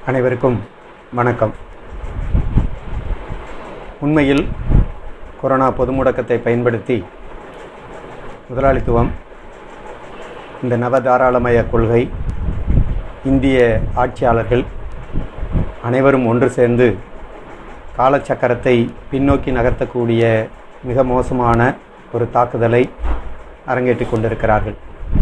அனைவருக்கும் வணக்கம் உண்மையில் கொரோனா பொது முடக்கத்தை பயன்படுத்தி முதலாளித்துவம் இந்த நவதாராளமய கொள்கை இந்திய ஆட்சியாளர்கள் அனைவரும் ஒன்று சேர்ந்து காலச்சக்கரத்தை பின்னோக்கி நகர்த்தக்கூடிய மிக மோசமான ஒரு தாக்குதலை அரங்கேற்றிக் கொண்டிருக்கிறார்கள்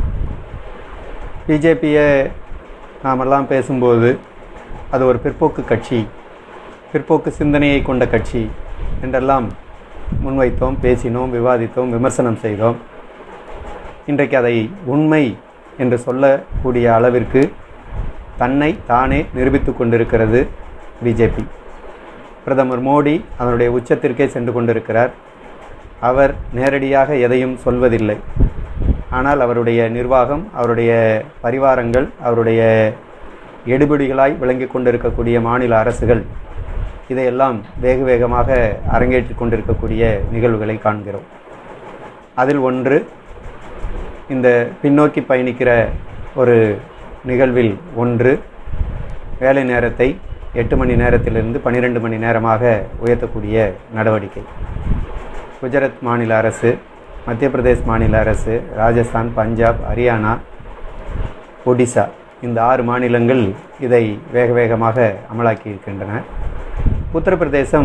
பிஜேபியை நாமெல்லாம் பேசும்போது அது ஒரு பிற்போக்கு கட்சி பிற்போக்கு சிந்தனையை கொண்ட கட்சி என்றெல்லாம் முன்வைத்தோம் பேசினோம் விவாதித்தோம் விமர்சனம் செய்தோம் இன்றைக்கு அதை உண்மை என்று சொல்லக்கூடிய அளவிற்கு தன்னை தானே நிரூபித்து கொண்டிருக்கிறது பிஜேபி பிரதமர் மோடி அதனுடைய உச்சத்திற்கே சென்று கொண்டிருக்கிறார் அவர் நேரடியாக எதையும் சொல்வதில்லை ஆனால் அவருடைய நிர்வாகம் அவருடைய பரிவாரங்கள் அவருடைய எடுபிடிகளாய் விளங்கி கொண்டிருக்கக்கூடிய மாநில அரசுகள் இதையெல்லாம் வேக வேகமாக அரங்கேற்றி கொண்டிருக்கக்கூடிய நிகழ்வுகளை காண்கிறோம் அதில் ஒன்று இந்த பின்னோக்கி பயணிக்கிற ஒரு நிகழ்வில் ஒன்று வேலை நேரத்தை எட்டு மணி நேரத்திலிருந்து பன்னிரெண்டு மணி நேரமாக உயர்த்தக்கூடிய நடவடிக்கை குஜராத் மாநில அரசு மத்திய பிரதேஷ் மாநில அரசு ராஜஸ்தான் பஞ்சாப் ஹரியானா ஒடிசா இந்த ஆறு மாநிலங்கள் இதை வேக வேகமாக அமலாக்கி இருக்கின்றன உத்தரப்பிரதேசம்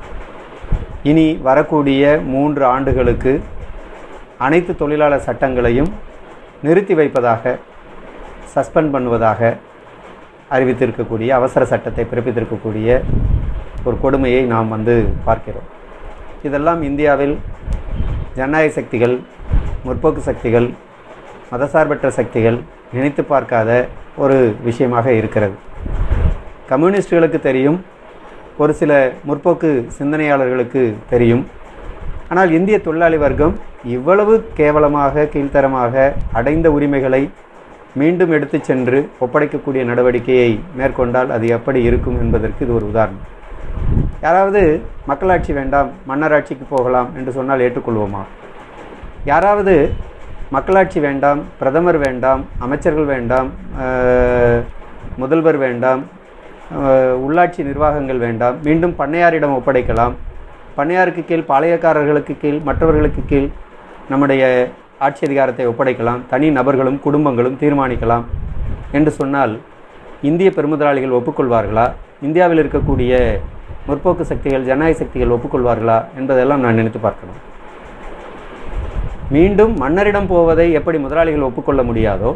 இனி வரக்கூடிய மூன்று ஆண்டுகளுக்கு அனைத்து தொழிலாளர் சட்டங்களையும் நிறுத்தி வைப்பதாக சஸ்பெண்ட் பண்ணுவதாக அறிவித்திருக்கக்கூடிய அவசர சட்டத்தை பிறப்பித்திருக்கக்கூடிய ஒரு கொடுமையை நாம் வந்து பார்க்கிறோம் இதெல்லாம் இந்தியாவில் ஜனநாயக சக்திகள் முற்போக்கு சக்திகள் மதசார்பற்ற சக்திகள் நினைத்து பார்க்காத ஒரு விஷயமாக இருக்கிறது கம்யூனிஸ்டுகளுக்கு தெரியும் ஒரு சில முற்போக்கு சிந்தனையாளர்களுக்கு தெரியும் ஆனால் இந்திய தொழிலாளி வர்க்கம் இவ்வளவு கேவலமாக கீழ்த்தரமாக அடைந்த உரிமைகளை மீண்டும் எடுத்து சென்று ஒப்படைக்கக்கூடிய நடவடிக்கையை மேற்கொண்டால் அது எப்படி இருக்கும் என்பதற்கு இது ஒரு உதாரணம் யாராவது மக்களாட்சி வேண்டாம் மன்னராட்சிக்கு போகலாம் என்று சொன்னால் ஏற்றுக்கொள்வோமா யாராவது மக்களாட்சி வேண்டாம் பிரதமர் வேண்டாம் அமைச்சர்கள் வேண்டாம் முதல்வர் வேண்டாம் உள்ளாட்சி நிர்வாகங்கள் வேண்டாம் மீண்டும் பண்ணையாரிடம் ஒப்படைக்கலாம் பண்ணையாருக்கு கீழ் பாளையக்காரர்களுக்கு கீழ் மற்றவர்களுக்கு கீழ் நம்முடைய ஆட்சி அதிகாரத்தை ஒப்படைக்கலாம் தனி நபர்களும் குடும்பங்களும் தீர்மானிக்கலாம் என்று சொன்னால் இந்திய பெருமுதலாளிகள் ஒப்புக்கொள்வார்களா இந்தியாவில் இருக்கக்கூடிய முற்போக்கு சக்திகள் ஜனநாயக சக்திகள் ஒப்புக்கொள்வார்களா என்பதெல்லாம் நான் நினைத்து பார்க்கணும் மீண்டும் மன்னரிடம் போவதை எப்படி முதலாளிகள் ஒப்புக்கொள்ள முடியாதோ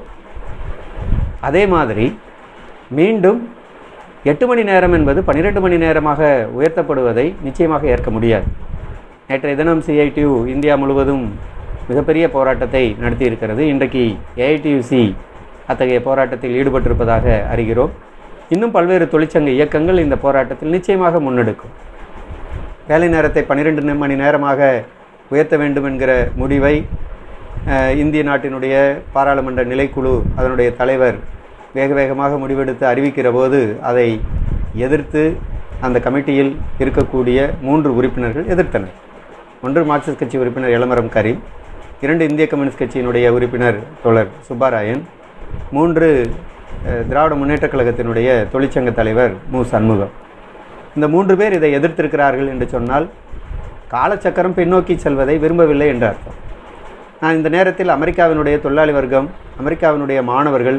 அதே மாதிரி மீண்டும் எட்டு மணி நேரம் என்பது பன்னிரெண்டு மணி நேரமாக உயர்த்தப்படுவதை நிச்சயமாக ஏற்க முடியாது நேற்றைய தினம் சிஐடியு இந்தியா முழுவதும் மிகப்பெரிய போராட்டத்தை நடத்தியிருக்கிறது இன்றைக்கு ஏஐடியுசி அத்தகைய போராட்டத்தில் ஈடுபட்டிருப்பதாக அறிகிறோம் இன்னும் பல்வேறு தொழிற்சங்க இயக்கங்கள் இந்த போராட்டத்தில் நிச்சயமாக முன்னெடுக்கும் வேலை நேரத்தை பன்னிரெண்டு மணி நேரமாக உயர்த்த வேண்டும் என்கிற முடிவை இந்திய நாட்டினுடைய பாராளுமன்ற நிலைக்குழு அதனுடைய தலைவர் வேக வேகமாக முடிவெடுத்து அறிவிக்கிற போது அதை எதிர்த்து அந்த கமிட்டியில் இருக்கக்கூடிய மூன்று உறுப்பினர்கள் எதிர்த்தனர் ஒன்று மார்க்சிஸ்ட் கட்சி உறுப்பினர் எளமரம் கரீம் இரண்டு இந்திய கம்யூனிஸ்ட் கட்சியினுடைய உறுப்பினர் தோழர் சுப்பாராயன் மூன்று திராவிட முன்னேற்றக் கழகத்தினுடைய தொழிற்சங்க தலைவர் மு சண்முகம் இந்த மூன்று பேர் இதை எதிர்த்திருக்கிறார்கள் என்று சொன்னால் காலச்சக்கரம் பின்னோக்கி செல்வதை விரும்பவில்லை என்று அர்த்தம் நான் இந்த நேரத்தில் அமெரிக்காவினுடைய தொழிலாளி வர்க்கம் அமெரிக்காவினுடைய மாணவர்கள்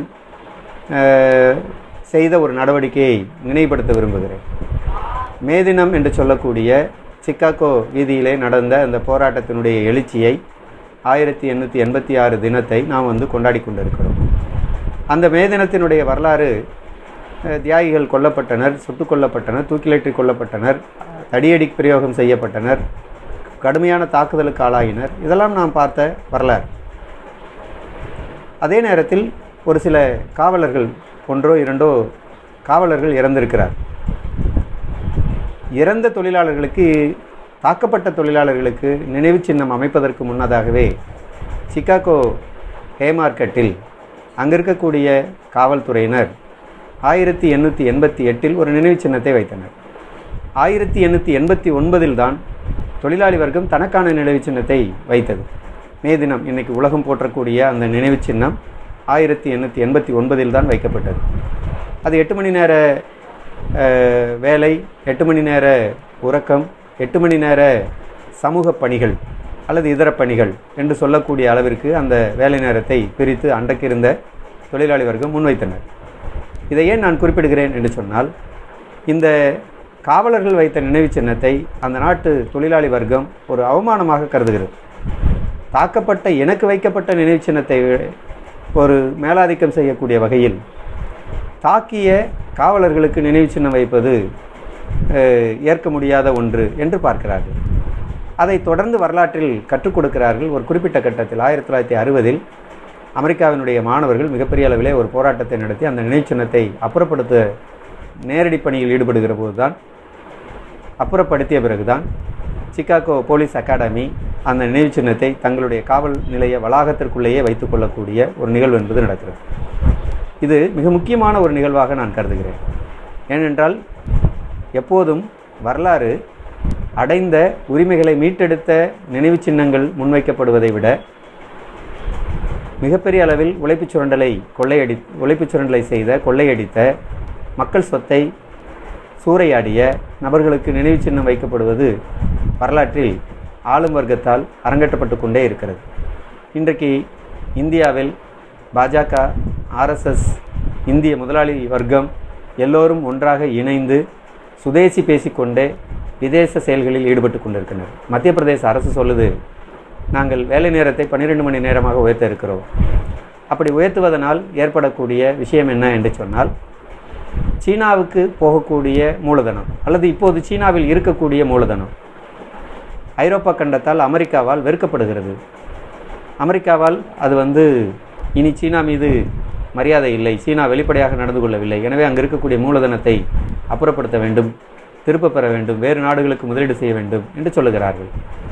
செய்த ஒரு நடவடிக்கையை நினைவுபடுத்த விரும்புகிறேன் மே தினம் என்று சொல்லக்கூடிய சிக்காகோ வீதியிலே நடந்த அந்த போராட்டத்தினுடைய எழுச்சியை ஆயிரத்தி எண்ணூற்றி எண்பத்தி ஆறு தினத்தை நாம் வந்து கொண்டாடி கொண்டிருக்கிறோம் அந்த மே தினத்தினுடைய வரலாறு தியாகிகள் கொல்லப்பட்டனர் சுட்டுக் கொல்லப்பட்டனர் தூக்கிலேற்றி கொல்லப்பட்டனர் தடியடி பிரயோகம் செய்யப்பட்டனர் கடுமையான தாக்குதலுக்கு ஆளாகினர் இதெல்லாம் நாம் பார்த்த வரலாறு அதே நேரத்தில் ஒரு சில காவலர்கள் ஒன்றோ இரண்டோ காவலர்கள் இறந்திருக்கிறார் இறந்த தொழிலாளர்களுக்கு தாக்கப்பட்ட தொழிலாளர்களுக்கு நினைவு சின்னம் அமைப்பதற்கு முன்னதாகவே சிக்காகோ ஹேமார்க்கெட்டில் அங்கே இருக்கக்கூடிய காவல்துறையினர் ஆயிரத்தி எண்ணூற்றி எண்பத்தி எட்டில் ஒரு நினைவு சின்னத்தை வைத்தனர் ஆயிரத்தி எண்ணூற்றி எண்பத்தி ஒன்பதில் தான் தொழிலாளி வர்க்கம் தனக்கான நினைவு சின்னத்தை வைத்தது மே தினம் இன்னைக்கு உலகம் போற்றக்கூடிய அந்த நினைவு சின்னம் ஆயிரத்தி எண்ணூற்றி எண்பத்தி ஒன்பதில் தான் வைக்கப்பட்டது அது எட்டு மணி நேர அஹ், வேலை எட்டு மணி நேர உறக்கம் எட்டு மணி நேர சமூக பணிகள் அல்லது இதர பணிகள் என்று சொல்லக்கூடிய அளவிற்கு அந்த வேலை நேரத்தை பிரித்து அன்றைக்கிருந்த தொழிலாளி வர்க்கம் முன்வைத்தனர் இதை ஏன் நான் குறிப்பிடுகிறேன் என்று சொன்னால் இந்த காவலர்கள் வைத்த நினைவுச் சின்னத்தை அந்த நாட்டு தொழிலாளி வர்க்கம் ஒரு அவமானமாக கருதுகிறது தாக்கப்பட்ட எனக்கு வைக்கப்பட்ட நினைவுச் சின்னத்தை விட ஒரு மேலாதிக்கம் செய்யக்கூடிய வகையில் தாக்கிய காவலர்களுக்கு நினைவுச் சின்னம் வைப்பது அஹ், ஏற்க முடியாத ஒன்று என்று பார்க்கிறார்கள் அதை தொடர்ந்து வரலாற்றில் கற்றுக் கொடுக்கிறார்கள் ஒரு குறிப்பிட்ட கட்டத்தில் ஆயிரத்தி தொள்ளாயிரத்தி அறுபதில் அமெரிக்காவினுடைய மாணவர்கள் மிகப்பெரிய அளவிலே ஒரு போராட்டத்தை நடத்தி அந்த நினைவுச் சின்னத்தை அப்புறப்படுத்த நேரடி பணியில் ஈடுபடுகிற போதுதான் அப்புறப்படுத்திய பிறகுதான் சிகாகோ போலீஸ் அகாடமி அந்த நினைவுச் சின்னத்தை தங்களுடைய காவல் நிலைய வளாகத்திற்குள்ளேயே வைத்துக் கொள்ளக்கூடிய ஒரு நிகழ்வு என்பது நடக்கிறது இது மிக முக்கியமான ஒரு நிகழ்வாக நான் கருதுகிறேன் ஏனென்றால் எப்போதும் வரலாறு அடைந்த உரிமைகளை மீட்டெடுத்த நினைவுச் சின்னங்கள் முன்வைக்கப்படுவதை விட மிகப்பெரிய அளவில் உழைப்புச் சுரண்டலை கொள்ளையடி உழைப்புச் சுரண்டலை செய்த கொள்ளையடித்த மக்கள் சொத்தை சூறையாடிய நபர்களுக்கு நினைவுச் சின்னம் வைக்கப்படுவது வரலாற்றில் ஆளும் வர்க்கத்தால் அரங்கேற்றப்பட்டு கொண்டே இருக்கிறது இன்றைக்கு இந்தியாவில் பாஜக ஆர்எஸ்எஸ் இந்திய முதலாளி வர்க்கம் எல்லோரும் ஒன்றாக இணைந்து சுதேசி பேசிக்கொண்டே விதேச செயல்களில் ஈடுபட்டு கொண்டிருக்கின்றனர் மத்திய பிரதேச அரசு சொல்லுது நாங்கள் வேலை நேரத்தை பன்னிரெண்டு மணி நேரமாக உயர்த்த இருக்கிறோம் அப்படி உயர்த்துவதனால் ஏற்படக்கூடிய விஷயம் என்ன என்று சொன்னால் சீனாவுக்கு போகக்கூடிய மூலதனம் அல்லது இப்போது சீனாவில் இருக்கக்கூடிய மூலதனம் ஐரோப்பா கண்டத்தால் அமெரிக்காவால் வெறுக்கப்படுகிறது அமெரிக்காவால் அது வந்து இனி சீனா மீது மரியாதை இல்லை சீனா வெளிப்படையாக நடந்து கொள்ளவில்லை எனவே அங்கு இருக்கக்கூடிய மூலதனத்தை அப்புறப்படுத்த வேண்டும் திருப்பப் பெற வேண்டும் வேறு நாடுகளுக்கு முதலீடு செய்ய வேண்டும் என்று சொல்லுகிறார்கள்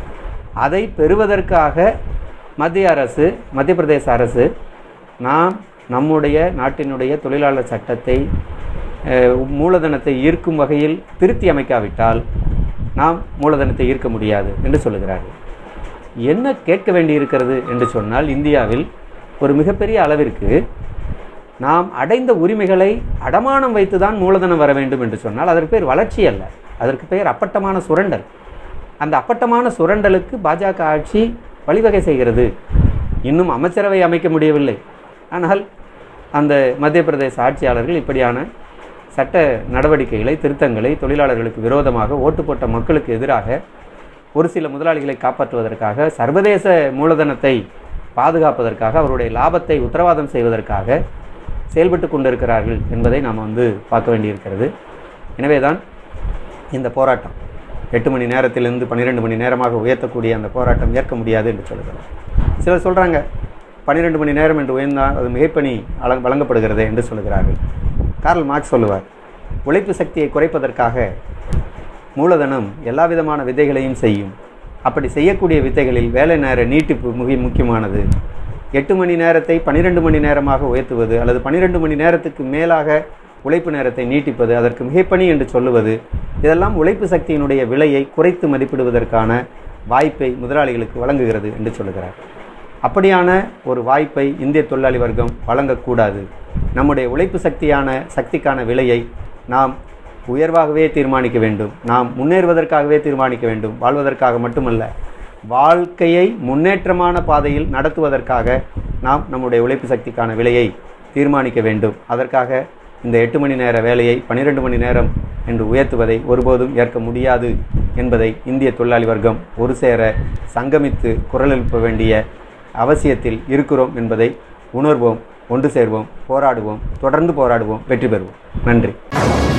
அதை பெறுவதற்காக மத்திய அரசு மத்திய பிரதேச அரசு நாம் நம்முடைய நாட்டினுடைய தொழிலாளர் சட்டத்தை அஹ், மூலதனத்தை ஈர்க்கும் வகையில் திருத்தி அமைக்காவிட்டால் நாம் மூலதனத்தை ஈர்க்க முடியாது என்று சொல்லுகிறார்கள் என்ன கேட்க வேண்டியிருக்கிறது என்று சொன்னால் இந்தியாவில் ஒரு மிகப்பெரிய அளவிற்கு நாம் அடைந்த உரிமைகளை அடமானம் வைத்துதான் மூலதனம் வர வேண்டும் என்று சொன்னால் அதற்கு பேர் வளர்ச்சி அல்ல அதற்கு பெயர் அப்பட்டமான சுரண்டல் அந்த அப்பட்டமான சுரண்டலுக்கு பாஜக ஆட்சி வழிவகை செய்கிறது இன்னும் அமைச்சரவை அமைக்க முடியவில்லை ஆனால் அந்த மத்திய பிரதேச ஆட்சியாளர்கள் இப்படியான சட்ட நடவடிக்கைகளை திருத்தங்களை தொழிலாளர்களுக்கு விரோதமாக ஓட்டு போட்ட மக்களுக்கு எதிராக ஒரு சில முதலாளிகளை காப்பாற்றுவதற்காக சர்வதேச மூலதனத்தை பாதுகாப்பதற்காக அவருடைய லாபத்தை உத்தரவாதம் செய்வதற்காக செயல்பட்டு கொண்டிருக்கிறார்கள் என்பதை நாம் வந்து பார்க்க வேண்டியிருக்கிறது எனவேதான் இந்த போராட்டம் எட்டு மணி நேரத்திலிருந்து பன்னிரெண்டு மணி நேரமாக உயர்த்தக்கூடிய அந்த போராட்டம் ஏற்க முடியாது என்று சொல்லுகிறோம் சிலர் சொல்கிறாங்க பன்னிரெண்டு மணி நேரம் என்று உயர்ந்தால் அது மிகைப்பணி வழங்க- வழங்கப்படுகிறது என்று சொல்லுகிறார்கள் கார்ல் மார்க்ஸ் சொல்லுவார் உழைப்பு சக்தியை குறைப்பதற்காக மூலதனம் எல்லா விதமான விதைகளையும் செய்யும் அப்படி செய்யக்கூடிய வித்தைகளில் வேலை நேர நீட்டிப்பு மிக முக்கியமானது எட்டு மணி நேரத்தை பன்னிரெண்டு மணி நேரமாக உயர்த்துவது அல்லது பன்னிரெண்டு மணி நேரத்துக்கு மேலாக உழைப்பு நேரத்தை நீட்டிப்பது அதற்கு மிகைப்பணி என்று சொல்லுவது இதெல்லாம் உழைப்பு சக்தியினுடைய விலையை குறைத்து மதிப்பிடுவதற்கான வாய்ப்பை முதலாளிகளுக்கு வழங்குகிறது என்று சொல்லுகிறார் அப்படியான ஒரு வாய்ப்பை இந்திய தொழிலாளி வர்க்கம் வழங்கக்கூடாது நம்முடைய உழைப்பு சக்தியான சக்திக்கான விலையை நாம் உயர்வாகவே தீர்மானிக்க வேண்டும் நாம் முன்னேறுவதற்காகவே தீர்மானிக்க வேண்டும் வாழ்வதற்காக மட்டுமல்ல வாழ்க்கையை முன்னேற்றமான பாதையில் நடத்துவதற்காக நாம் நம்முடைய உழைப்பு சக்திக்கான விலையை தீர்மானிக்க வேண்டும் அதற்காக இந்த எட்டு மணி நேர வேலையை பன்னிரெண்டு மணி நேரம் என்று உயர்த்துவதை ஒருபோதும் ஏற்க முடியாது என்பதை இந்திய தொழிலாளி வர்க்கம் ஒரு சேர சங்கமித்து குரல் எழுப்ப வேண்டிய அவசியத்தில் இருக்கிறோம் என்பதை உணர்வோம் ஒன்று சேர்வோம் போராடுவோம் தொடர்ந்து போராடுவோம் வெற்றி பெறுவோம் நன்றி